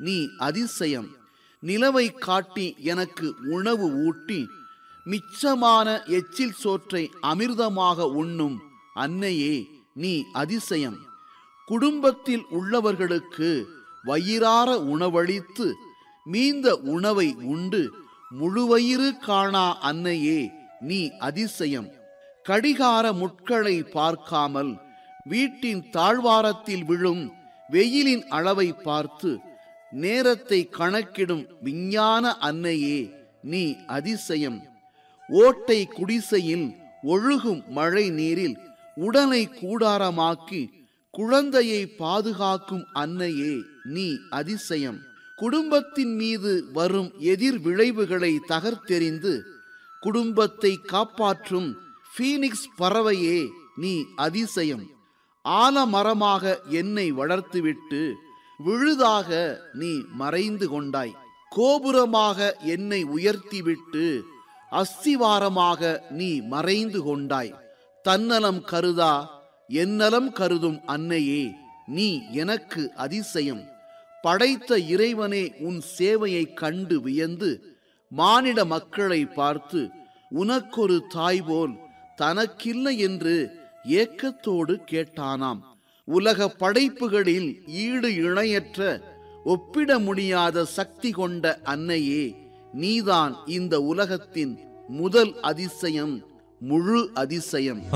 நீ அதிசயம் நிலவை காட்டி எனக்கு உணவு ஊட்டி மிச்சமான எச்சில் சோற்றை அமிர்தமாக உண்ணும் அன்னையே நீ அதிசயம் குடும்பத்தில் உள்ளவர்களுக்கு வயிறார உணவளித்து மீந்த உணவை உண்டு முழுவயிறு காணா அன்னையே நீ அதிசயம் கடிகார முட்களை பார்க்காமல் வீட்டின் தாழ்வாரத்தில் விழும் வெயிலின் அளவை பார்த்து நேரத்தை கணக்கிடும் விஞ்ஞான அன்னையே நீ அதிசயம் ஓட்டை குடிசையில் ஒழுகும் மழை நீரில் உடலை கூடாரமாக்கி குழந்தையை பாதுகாக்கும் அன்னையே நீ அதிசயம் குடும்பத்தின் மீது வரும் எதிர் விளைவுகளை தகர்த்தெறிந்து குடும்பத்தை காப்பாற்றும் ஃபீனிக்ஸ் பறவையே நீ அதிசயம் ஆலமரமாக என்னை வளர்த்துவிட்டு விழுதாக நீ மறைந்து கொண்டாய் கோபுரமாக என்னை உயர்த்திவிட்டு அஸ்திவாரமாக நீ மறைந்து கொண்டாய் தன்னலம் கருதா என்னலம் கருதும் அன்னையே நீ எனக்கு அதிசயம் படைத்த இறைவனே உன் சேவையை கண்டு வியந்து மானிட மக்களை பார்த்து உனக்கொரு தாய் போல் தனக்கில்லை என்று ஏக்கத்தோடு கேட்டானாம் உலக படைப்புகளில் ஈடு இணையற்ற ஒப்பிட முடியாத சக்தி கொண்ட அன்னையே நீதான் இந்த உலகத்தின் முதல் அதிசயம் முழு அதிசயம்